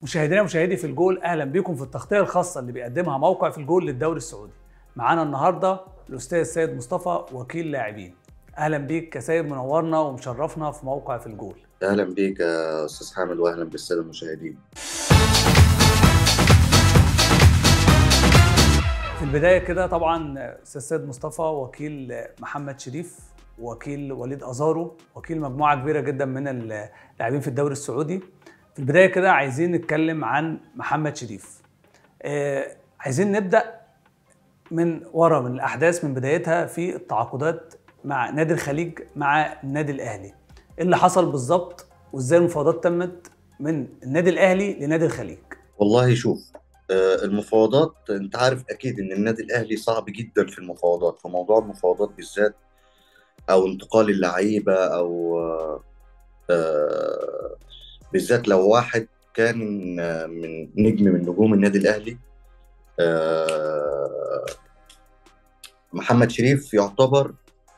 مشاهدينا ومشاهدي في الجول اهلا بكم في التغطيه الخاصه اللي بيقدمها موقع في الجول للدوري السعودي معانا النهارده الاستاذ سيد مصطفى وكيل لاعبين اهلا بيك يا سيد منورنا ومشرفنا في موقع في الجول اهلا بيك يا استاذ حامد واهلا بالساده المشاهدين في البدايه كده طبعا استاذ سيد مصطفى وكيل محمد شريف وكيل وليد ازارو وكيل مجموعه كبيره جدا من اللاعبين في الدوري السعودي في البدايه كده عايزين نتكلم عن محمد شريف آه عايزين نبدا من ورا من الاحداث من بدايتها في التعاقدات مع نادي الخليج مع النادي الاهلي ايه اللي حصل بالظبط وازاي المفاوضات تمت من النادي الاهلي لنادي الخليج والله شوف آه، المفاوضات انت عارف اكيد ان النادي الاهلي صعب جدا في المفاوضات في موضوع المفاوضات بالذات او انتقال اللعيبه او آه، بالذات لو واحد كان من نجم من نجوم النادي الاهلي آه، محمد شريف يعتبر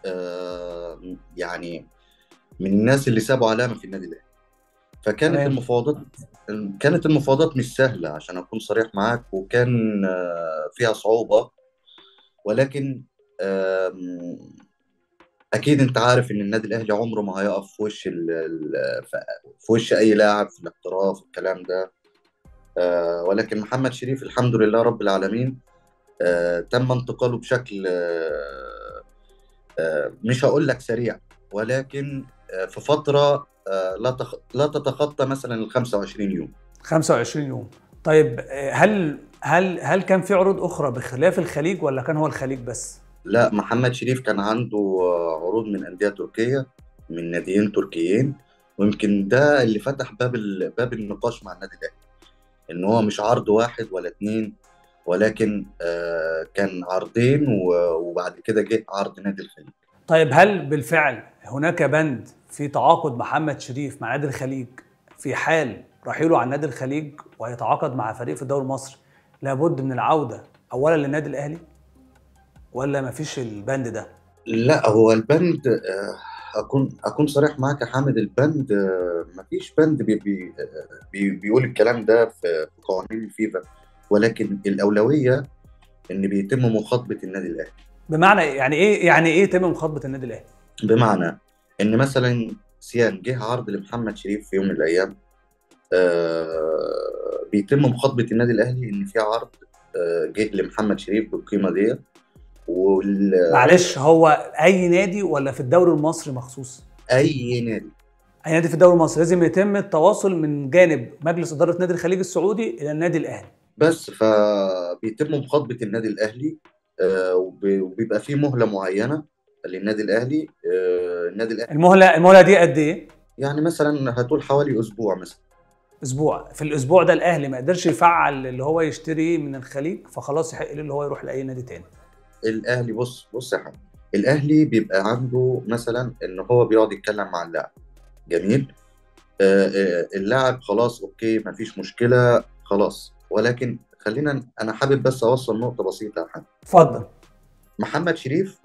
يعني من الناس اللي سابوا علامه في النادي الاهلي فكانت تمام. المفاوضات كانت المفاوضات مش سهله عشان اكون صريح معاك وكان آه، فيها صعوبه ولكن آم، اكيد انت عارف ان النادي الاهلي عمره ما هيقف في وش ال- ال- في وش اي لاعب في الاحتراف الكلام ده آه، ولكن محمد شريف الحمد لله رب العالمين آه، تم انتقاله بشكل آه، آه، مش هقول لك سريع ولكن آه، في فتره آه، لا تخ... لا تتخطى مثلا ال 25 يوم 25 يوم طيب آه، هل هل هل كان في عروض اخرى بخلاف الخليج ولا كان هو الخليج بس لا محمد شريف كان عنده آه، عروض من أندية تركية من ناديين تركيين ويمكن ده اللي فتح باب ال... باب النقاش مع النادي الأهلي إن هو مش عرض واحد ولا اتنين ولكن آه، كان عرضين و- وبعد كده جه عرض نادي الخليج طيب هل بالفعل هناك بند في تعاقد محمد شريف مع نادي الخليج في حال رحيله عن نادي الخليج ويتعاقد مع فريق في الدوري المصري لابد من العوده اولا للنادي الاهلي ولا مفيش البند ده لا هو البند آه، اكون اكون صريح معاك يا حامد البند آه، مفيش بند بي بي آه، بي بيقول الكلام ده في في قوانين الفيفا ولكن الاولويه ان بيتم مخاطبه النادي الاهلي بمعنى إيه؟ يعني ايه يعني ايه يتم مخاطبه النادي الاهلي بمعنى ان مثلا سيان جه عرض لمحمد شريف في يوم من الايام آه، بيتم مخاطبه النادي الاهلي ان في عرض آه، جه لمحمد شريف بالقيمه دي وال- معلش هو اي نادي ولا في الدوري المصري مخصوص اي نادي اي نادي في الدوري المصري لازم يتم التواصل من جانب مجلس اداره نادي الخليج السعودي الى النادي الاهلي بس فبيتم مخاطبة النادي الأهلي آه، وب- وبيبقى فيه مهلة معينة للنادي الأهلي آه، النادي الأهلي المهله المهله دي قد ايه يعني مثلا هتقول حوالي أسبوع مثلا اسبوع في الاسبوع ده الاهلي ما قدرش يفعل اللي هو يشتري من الخليج فخلاص يحق له اللي هو يروح لاي نادي تاني الأهلي بص بص يا حبيبي الأهلي بيبقى عنده مثلا إن هو بيقعد يتكلم مع اللاعب جميل آه، آه، اللاعب خلاص أوكي مفيش مشكلة خلاص ولكن خلينا أنا حابب بس أوصل نقطة بسيطة يا حبيبي اتفضل محمد شريف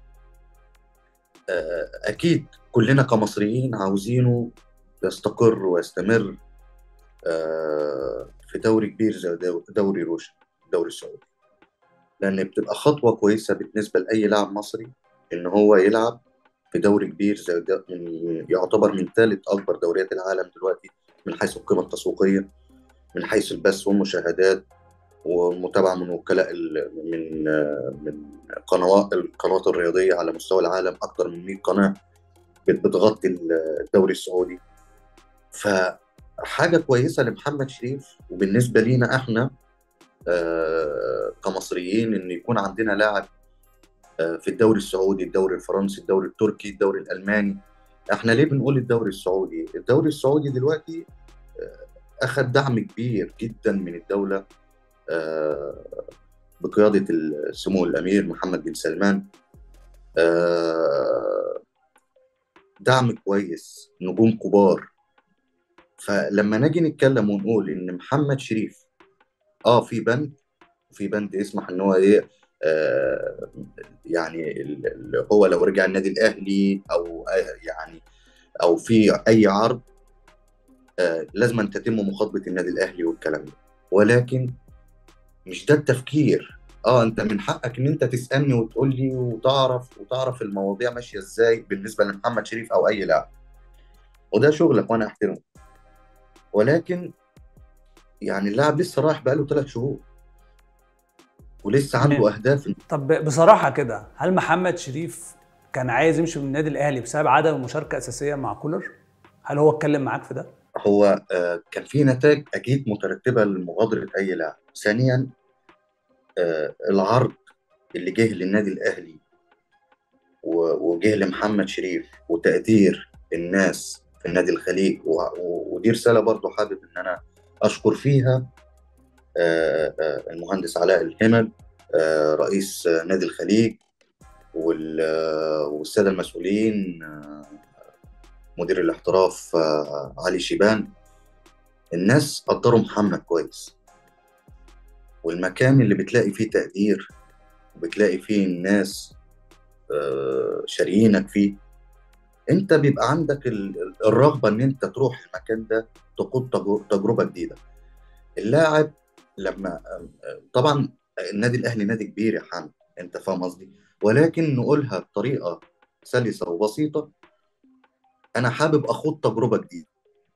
آه، اكيد كلنا كمصريين عاوزينه يستقر ويستمر آه، في دوري كبير زي دو- دوري روشن الدوري السعودي لان بتبقى خطوه كويسه بالنسبه لاي لاعب مصري ان هو يلعب في دوري كبير زي ده من يعتبر من ثالث اكبر دوريات العالم دلوقتي من حيث القيمه التسويقيه من حيث البث والمشاهدات والمتابعه من وكلاء ال- من آه، من قنوات القنوات الرياضيه على مستوى العالم اكثر من 100 قناه بت- بتغطي الدوري السعودي فحاجه كويسه لمحمد شريف وبالنسبه لينا احنا آه، كمصريين ان يكون عندنا لاعب آه، في الدوري السعودي الدوري الفرنسي الدوري التركي الدوري الالماني احنا ليه بنقول الدوري السعودي الدوري السعودي دلوقتي آه، اخذ دعم كبير جدا من الدوله آه، بقياده سمو الامير محمد بن سلمان آه، دعم كويس نجوم كبار فلما نجي نتكلم ونقول ان محمد شريف اه في بند في بند يسمح ان هو ايه آه يعني ال- ال- هو لو رجع النادي الاهلي او آه يعني او في اي عرض آه لازم أن تتم مخاطبه النادي الاهلي والكلام ده ولكن مش ده التفكير اه انت من حقك ان انت تسالني وتقول لي وتعرف وتعرف المواضيع ماشيه ازاي بالنسبه لمحمد شريف او اي لاعب وده شغلك وانا احترمه ولكن يعني اللاعب لسه رايح بقاله ثلاث شهور ولسه عنده تمام. اهداف طب بصراحه كده هل محمد شريف كان عايز يمشي من النادي الاهلي بسبب عدم المشاركه اساسيه مع كولر هل هو اتكلم معاك في ده هو آه، كان في نتائج اكيد مترتبه لمغادره اي لاعب ثانيا آه، العرض اللي جه للنادي الاهلي و- وجه لمحمد شريف وتقدير الناس في النادي الخليج و- و- ودي رساله برضو حابب ان انا اشكر فيها آه، آه، المهندس علاء الهمل آه، رئيس آه، نادي الخليج وال- آه، والساده المسؤولين آه، مدير الاحتراف آه، علي شيبان الناس قدروا محمد كويس والمكان اللي بتلاقي فيه تقدير وبتلاقي فيه الناس آه، شاريينك فيه انت بيبقى عندك ال- الرغبه ان انت تروح المكان ده تخوض تجر- تجربه جديده اللاعب لما آه، طبعا النادي الاهلي نادي كبير يا حمد انت فاهم قصدي ولكن نقولها بطريقه سلسه وبسيطه انا حابب اخوض تجربه جديده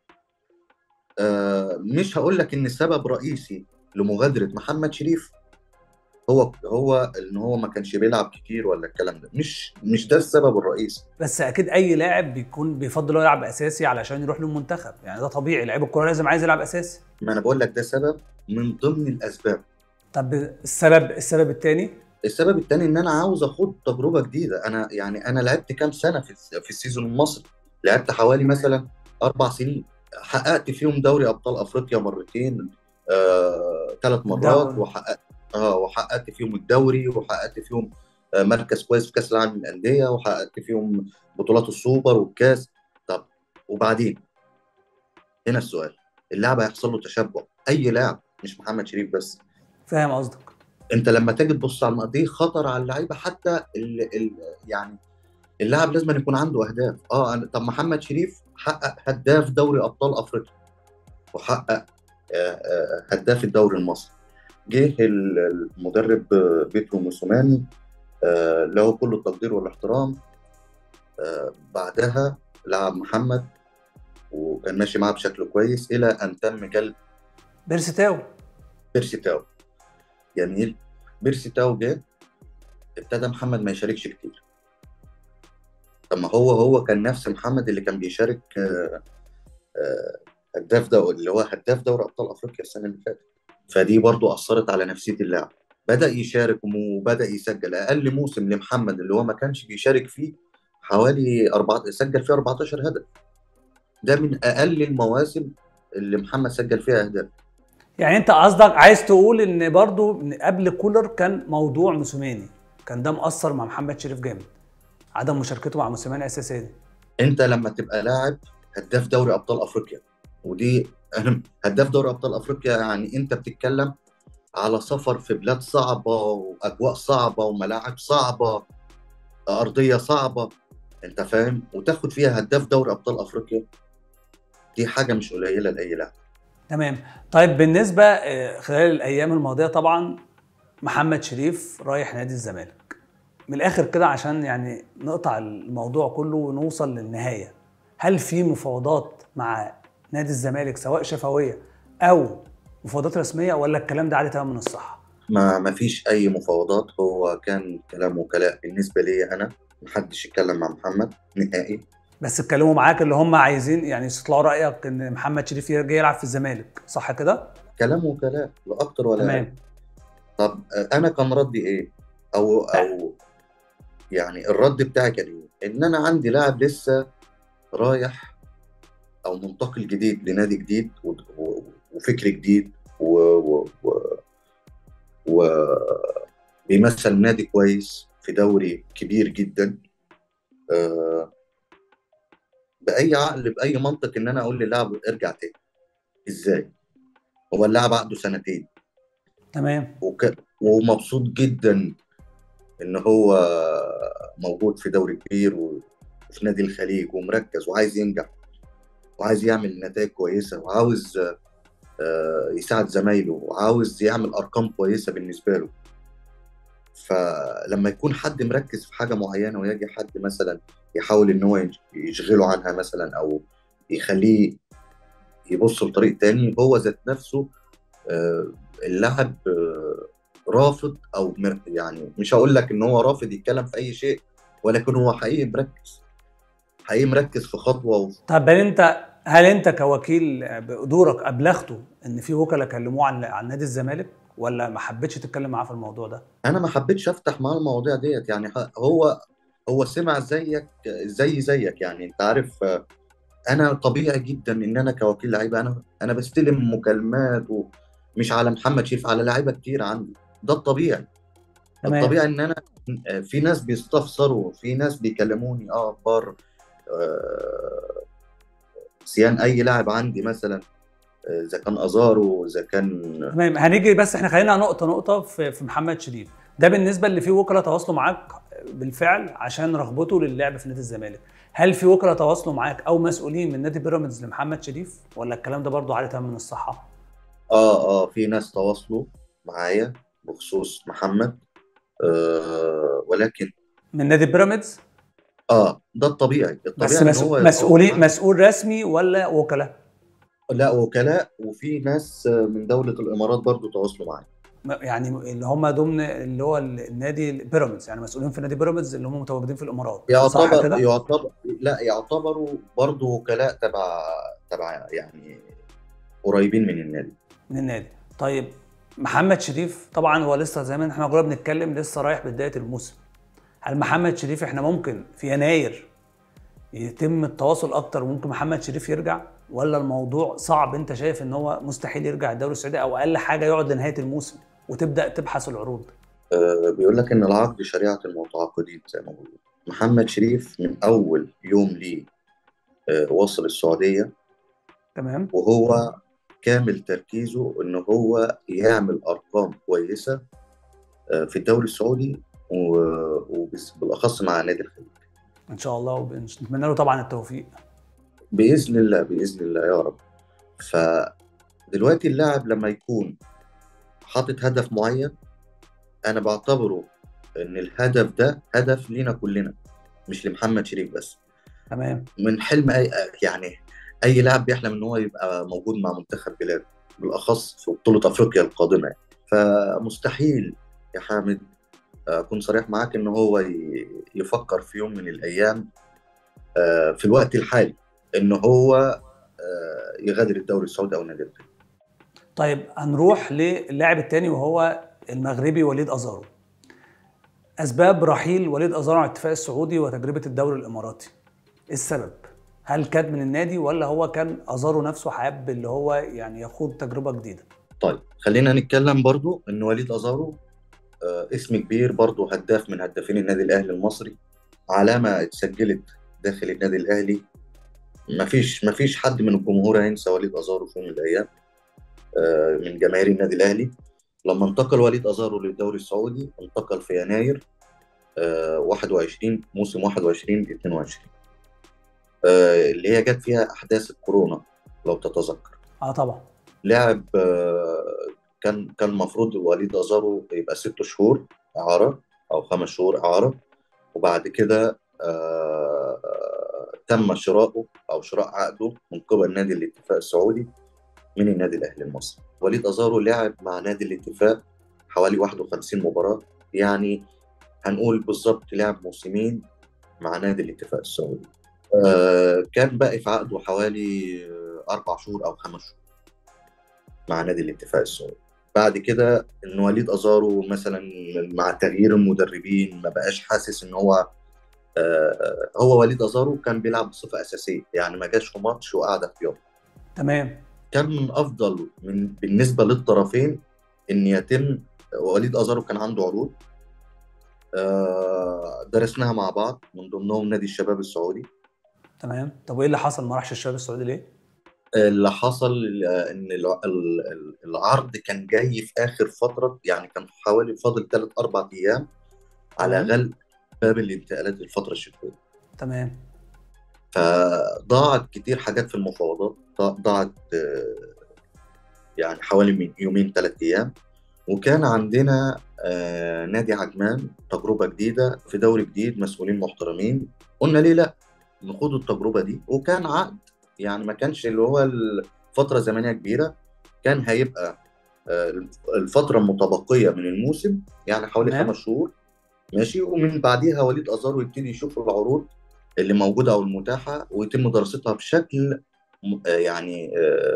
آه، مش هقول لك ان السبب رئيسي لمغادره محمد شريف هو هو ان هو ما كانش بيلعب كتير ولا الكلام ده مش مش ده السبب الرئيسي بس اكيد اي لاعب بيكون بيفضل هو يلعب اساسي علشان يروح للمنتخب يعني ده طبيعي لعيب الكوره لازم عايز يلعب اساسي ما انا بقول لك ده سبب من ضمن الاسباب طب السبب السبب الثاني السبب الثاني ان انا عاوز اخوض تجربه جديده انا يعني انا لعبت كام سنه في الس- في السيزون المصري لعبت حوالي مثلا اربع سنين حققت فيهم دوري ابطال افريقيا مرتين آه، ثلاث مرات الدوري. وحققت اه وحققت فيهم الدوري وحققت فيهم آه، مركز كويس في كاس العالم للانديه وحققت فيهم بطولات السوبر والكاس طب وبعدين هنا السؤال اللاعب هيحصل له تشبع اي لاعب مش محمد شريف بس فاهم قصدك انت لما تيجي تبص على المقادير خطر على اللعيبه حتى ال ال يعني اللاعب لازم يكون عنده اهداف اه أنا طب محمد شريف حقق هداف دوري ابطال افريقيا وحقق آه، آه، هداف الدوري المصري جه ال- المدرب آه، بيترو موسوماني آه، له كل التقدير والاحترام آه، بعدها لعب محمد وكان ماشي معاه بشكل كويس الى ان تم جلب بيرسيتاو بيرسي تاو جميل بيرسي تاو جه ابتدى محمد ما يشاركش كتير طب ما هو هو كان نفس محمد اللي كان بيشارك آه، آه، هداف ده اللي هو هداف دوري ابطال افريقيا السنه اللي فاتت فدي برضو اثرت على نفسيه اللاعب بدا يشارك وبدا يسجل اقل موسم لمحمد اللي هو ما كانش بيشارك فيه حوالي أربعة سجل فيه 14 هدف ده من اقل المواسم اللي محمد سجل فيها اهداف يعني انت قصدك عايز تقول ان برضو من قبل كولر كان موضوع موسيماني كان ده مأثر مع محمد شريف جامد عدم مشاركته مع موسيماني اساسيه دي انت لما تبقى لاعب هداف دوري ابطال افريقيا ودي اهم هداف دوري ابطال افريقيا يعني انت بتتكلم على سفر في بلاد صعبه واجواء صعبه وملاعب صعبه ارضيه صعبه انت فاهم وتاخد فيها هداف دوري ابطال افريقيا دي حاجه مش قليله لاي لاعب تمام طيب بالنسبه آه، خلال الايام الماضيه طبعا محمد شريف رايح نادي الزمالك من الاخر كده عشان يعني نقطع الموضوع كله ونوصل للنهايه هل في مفاوضات مع نادي الزمالك سواء شفويه او مفاوضات رسميه ولا الكلام ده عادي تمام من الصحه ما ما فيش اي مفاوضات هو كان كلام وكلاء بالنسبه لي انا محدش يتكلم مع محمد نهائي بس اتكلموا معاك اللي هم عايزين يعني يطلعوا رايك ان محمد شريف يرجع يلعب في الزمالك صح كده كلام وكلاء لا اكتر ولا أقل. تمام طب انا كان ردي ايه او او يعني الرد بتاعي كان ايه ان انا عندي لاعب لسه رايح او منتقل جديد لنادي جديد و- و- وفكر جديد و, و, و, و بيمثل نادي كويس في دوري كبير جدا آه، باي عقل باي منطق ان انا اقول للاعب ارجع تاني ازاي هو اللاعب عقده سنتين تمام وك... ومبسوط جدا ان هو موجود في دوري كبير وفي نادي الخليج ومركز وعايز ينجح وعايز يعمل نتائج كويسه وعاوز آه، يساعد زمايله وعاوز يعمل ارقام كويسه بالنسبه له فلما يكون حد مركز في حاجه معينه ويجي حد مثلا يحاول ان هو يشغله عنها مثلا او يخليه يبص لطريق تاني هو ذات نفسه آه، اللاعب آه، رافض او مر- يعني مش هقول لك ان هو رافض يتكلم في اي شيء ولكن هو حقيقي مركز حقيقي مركز في خطوه وفي طب هل انت هل انت كوكيل بدورك ابلغته ان في وكلاء كلموه عن عن نادي الزمالك ولا ما حبيتش تتكلم معاه في الموضوع ده؟ انا ما حبيتش افتح معاه المواضيع ديت يعني ح- هو هو سمع زيك زي زيك يعني انت عارف آه، انا طبيعي جدا ان انا كوكيل لعيبه انا انا بستلم مكالمات ومش على محمد شريف على لعيبه كتير عندي ده الطبيعي تمام الطبيعي ان انا آه، في ناس بيستفسروا في ناس بيكلموني اه اخبار آه، سيان اي لاعب عندي مثلا آه، اذا كان ازارو اذا كان تمام هنيجي بس احنا خلينا نقطه نقطه في في محمد شريف ده بالنسبه اللي فيه وكلاء تواصلوا معاك بالفعل عشان رغبته للعب في نادي الزمالك هل في وكلاء تواصلوا معاك او مسؤولين من نادي بيراميدز لمحمد شريف ولا الكلام ده برضو عادة من الصحه اه اه في ناس تواصلوا معايا بخصوص محمد آه ولكن من نادي بيراميدز اه ده الطبيعي بس الطبيعي ان مسؤول هو مسؤولين هو- مسؤول رسمي ولا وكلاء لا وكلاء وفي ناس من دولة الامارات برضو تواصلوا معايا يعني اللي هم ضمن اللي هو النادي بيراميدز يعني مسؤولين في نادي بيراميدز اللي هم متواجدين في الامارات صح يعتبر كده؟ يعتبر لا يعتبروا برضو وكلاء تبع تبع يعني قريبين من النادي من النادي طيب محمد شريف طبعا هو لسه زي ما احنا كنا بنتكلم لسه رايح بدايه الموسم هل محمد شريف احنا ممكن في يناير يتم التواصل اكتر وممكن محمد شريف يرجع ولا الموضوع صعب انت شايف ان هو مستحيل يرجع الدوري السعودي او اقل حاجه يقعد لنهايه الموسم وتبدا تبحث العروض آه بيقول لك ان العقد شريعة المتعاقدين زي ما بيقولوا محمد شريف من اول يوم ليه آه وصل السعودية تمام وهو كامل تركيزه ان هو يعمل ارقام كويسه آه، في الدوري السعودي و- وبالاخص مع نادي الخليج ان شاء الله ونتمنى له طبعا التوفيق باذن الله باذن الله يا رب فدلوقتي اللاعب لما يكون حاطط هدف معين انا بعتبره ان الهدف ده هدف لينا كلنا مش لمحمد شريف بس تمام من حلم اي يعني اي لاعب بيحلم ان هو يبقى موجود مع منتخب بلاده بالاخص في بطوله افريقيا القادمه يعني. فمستحيل يا حامد اكون صريح معاك ان هو ي- يفكر في يوم من الايام آه، في الوقت الحالي ان هو آه، يغادر الدوري السعودي او نادي الخليج طيب هنروح للاعب الثاني وهو المغربي وليد ازارو اسباب رحيل وليد ازارو عن الاتفاق السعودي وتجربه الدوري الاماراتي إيه السبب هل كان من النادي ولا هو كان ازارو نفسه حابب اللي هو يعني يخوض تجربه جديده طيب خلينا نتكلم برضو ان وليد ازارو آه، اسم كبير برضو هداف من هدافين النادي الاهلي المصري علامه اتسجلت داخل النادي الاهلي مفيش مفيش حد من الجمهور هينسى وليد ازارو في يوم من الايام آه، من جماهير النادي الاهلي لما انتقل وليد ازارو للدوري السعودي انتقل في يناير آه، 21 موسم 21 22 آه، اللي هي جت فيها احداث الكورونا لو تتذكر اه طبعا لاعب آه، كان كان المفروض وليد ازارو يبقى ست شهور اعاره او خمس شهور اعاره وبعد كده آه، آه، تم شراؤه او شراء عقده من قبل نادي الاتفاق السعودي من النادي الاهلي المصري وليد ازارو لعب مع نادي الاتفاق حوالي 51 مباراه يعني هنقول بالظبط لعب موسمين مع نادي الاتفاق السعودي آه، كان باقي في عقده حوالي آه، اربع شهور او خمس شهور مع نادي الاتفاق السعودي بعد كده ان وليد ازارو مثلا مع تغيير المدربين ما بقاش حاسس ان هو آه، هو وليد ازارو كان بيلعب بصفه اساسيه يعني ما جاش في ماتش وقعد احتياطي تمام كان من افضل من بالنسبه للطرفين ان يتم وليد ازارو كان عنده عروض آه، درسناها مع بعض من ضمنهم نادي الشباب السعودي تمام طب وايه اللي حصل ما راحش الشباب السعودي ليه اللي حصل آه، ان الع- ال- ال- العرض كان جاي في اخر فتره يعني كان حوالي فاضل ثلاث اربع ايام على تمام. غلق باب الانتقالات الفتره الشتويه تمام فضاعت كتير حاجات في المفاوضات ضاعت يعني حوالي من يومين ثلاث ايام وكان عندنا نادي عجمان تجربه جديده في دوري جديد مسؤولين محترمين قلنا ليه لا نخوض التجربه دي وكان عقد يعني ما كانش اللي هو فتره زمنيه كبيره كان هيبقى الفتره المتبقيه من الموسم يعني حوالي خمس شهور ماشي ومن بعديها وليد ازارو يبتدي يشوف العروض اللي موجوده او المتاحه ويتم دراستها بشكل يعني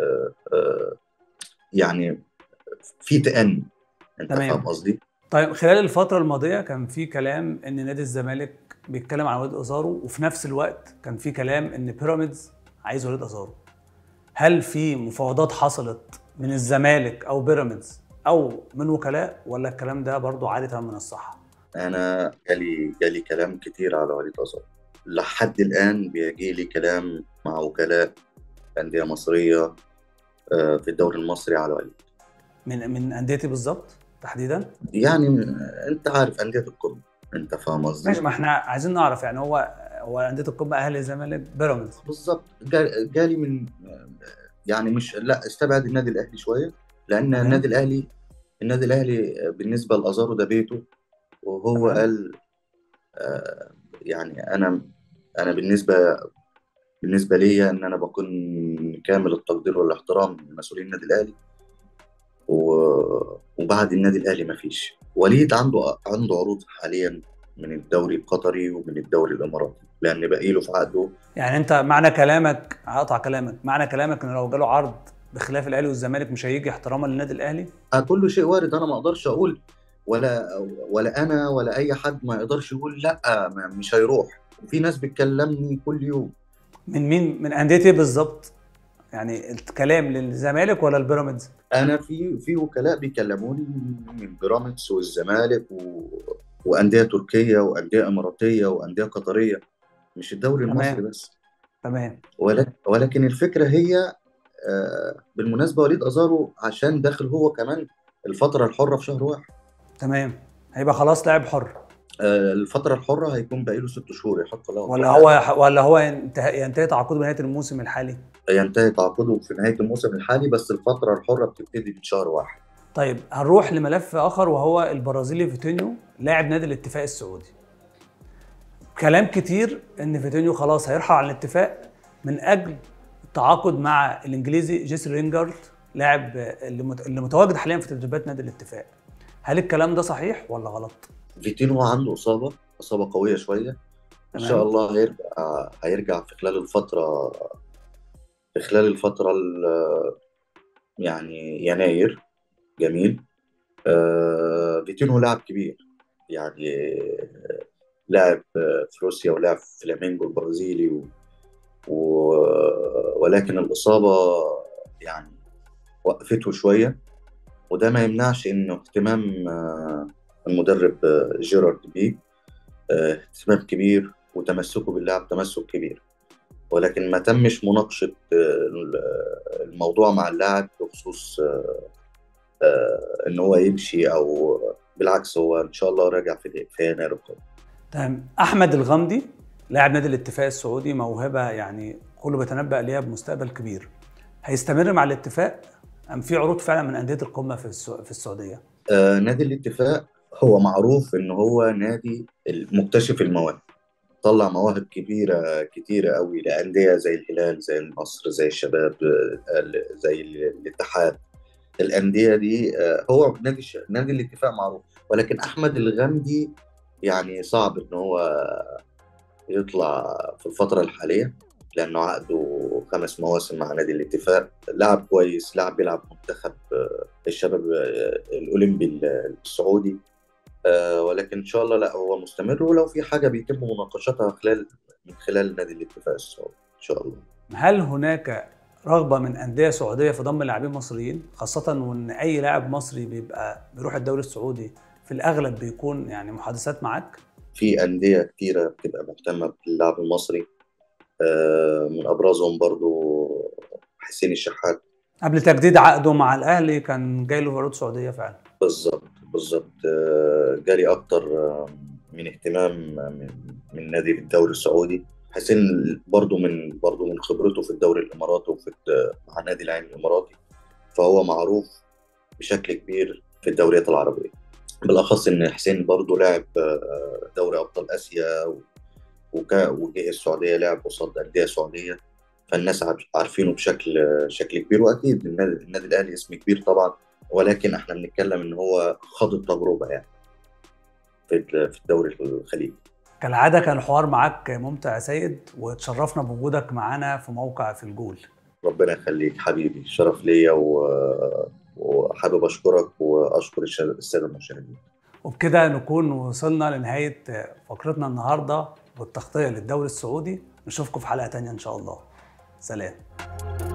يعني في تأني انت فاهم قصدي؟ طيب خلال الفترة الماضية كان في كلام ان نادي الزمالك بيتكلم عن وليد ازارو وفي نفس الوقت كان في كلام ان بيراميدز عايز وليد ازارو. هل في مفاوضات حصلت من الزمالك او بيراميدز او من وكلاء ولا الكلام ده برضو عادي تمام من الصحة؟ انا جالي جالي كلام كتير على وليد ازارو. لحد الان بيجي لي كلام مع وكلاء انديه مصريه في الدوري المصري على وليد من من انديتي بالظبط تحديدا يعني انت عارف انديه القمه انت فاهم قصدي ماشي ما احنا عايزين نعرف يعني هو هو انديه القمه اهلي الزمالك بيراميدز بالظبط جالي من يعني مش لا استبعد النادي الاهلي شويه لان مم. النادي الاهلي النادي الاهلي بالنسبه لازارو ده بيته وهو مم. قال آه يعني انا انا بالنسبه بالنسبه ليا ان انا بكون كامل التقدير والاحترام لمسؤولين النادي الاهلي وبعد النادي الاهلي ما فيش وليد عنده عنده عروض حاليا من الدوري القطري ومن الدوري الاماراتي لان باقي له في عقده يعني انت معنى كلامك هقطع كلامك معنى كلامك ان لو جاله عرض بخلاف الاهلي والزمالك مش هيجي احتراما للنادي الاهلي كل شيء وارد انا ما اقدرش اقول ولا ولا انا ولا اي حد ما يقدرش يقول لا مش هيروح وفي ناس بتكلمني كل يوم من مين من انديه بالظبط يعني الكلام للزمالك ولا البيراميدز انا في في وكلاء بيكلموني من بيراميدز والزمالك و... وانديه تركيه وانديه اماراتيه وانديه قطريه مش الدوري تمام. المصري بس تمام ولكن ولكن الفكره هي آه بالمناسبه وليد ازارو عشان داخل هو كمان الفتره الحره في شهر واحد تمام هيبقى خلاص لاعب حر الفترة الحرة هيكون باقي له ست شهور يحق له ولا هو ولا هو ينتهي, ينتهي تعاقده بنهاية الموسم الحالي؟ ينتهي تعاقده في نهاية الموسم الحالي بس الفترة الحرة بتبتدي من شهر واحد. طيب هنروح لملف آخر وهو البرازيلي فيتينيو لاعب نادي الاتفاق السعودي. كلام كتير إن فيتينيو خلاص هيرحل عن الاتفاق من أجل التعاقد مع الإنجليزي جيسي رينجارد لاعب اللي متواجد حاليا في تدريبات نادي الاتفاق. هل الكلام ده صحيح ولا غلط؟ فيتينو عنده اصابه اصابه قويه شويه ان شاء الله هيرجع هيرجع في خلال الفتره في خلال الفتره يعني يناير جميل آه فيتينو لاعب كبير يعني لاعب في روسيا ولعب في فلامينجو البرازيلي و... و... ولكن الاصابه يعني وقفته شويه وده ما يمنعش انه اهتمام آه المدرب جيرارد بي اهتمام كبير وتمسكه باللاعب تمسك كبير ولكن ما تمش مناقشة الموضوع مع اللاعب بخصوص ان هو يمشي او بالعكس هو ان شاء الله راجع في في يناير القادم. تمام احمد الغامدي لاعب نادي الاتفاق السعودي موهبه يعني كله بيتنبأ ليها بمستقبل كبير. هيستمر مع الاتفاق ام في عروض فعلا من انديه القمه في في السعوديه؟ آه نادي الاتفاق هو معروف ان هو نادي مكتشف المواهب طلع مواهب كبيرة كتيرة قوي لأندية زي الهلال زي النصر زي الشباب زي الاتحاد الأندية دي هو نادي نادي الاتفاق معروف ولكن أحمد الغامدي يعني صعب إن هو يطلع في الفترة الحالية لأنه عقده خمس مواسم مع نادي الاتفاق لاعب كويس لاعب بيلعب منتخب الشباب الأولمبي السعودي آه ولكن ان شاء الله لا هو مستمر ولو في حاجه بيتم مناقشتها خلال من خلال نادي الاتفاق السعودي ان شاء الله. هل هناك رغبه من انديه سعوديه في ضم لاعبين مصريين خاصه وان اي لاعب مصري بيبقى بيروح الدوري السعودي في الاغلب بيكون يعني محادثات معاك؟ في انديه كتيره بتبقى مهتمه باللاعب المصري آه من ابرزهم برضو حسين الشحات قبل تجديد عقده مع الاهلي كان جاي له عروض سعوديه فعلا بالظبط بالظبط جالي اكتر من اهتمام من, من نادي الدوري السعودي حسين برضو من برضو من خبرته في الدوري الاماراتي وفي مع النادي العين الاماراتي فهو معروف بشكل كبير في الدوريات العربيه بالاخص ان حسين برضو لعب دوري ابطال اسيا وجه السعوديه لعب قصاد انديه سعوديه فالناس عارفينه بشكل شكل كبير واكيد النادي الاهلي اسم كبير طبعا ولكن احنا بنتكلم ان هو خاض التجربه يعني في الدوري الخليجي كالعاده كان الحوار معاك ممتع يا سيد وتشرفنا بوجودك معانا في موقع في الجول ربنا يخليك حبيبي شرف ليا و... وحابب اشكرك واشكر الساده المشاهدين وبكده نكون وصلنا لنهايه فقرتنا النهارده والتغطيه للدوري السعودي نشوفكم في حلقه تانية ان شاء الله سلام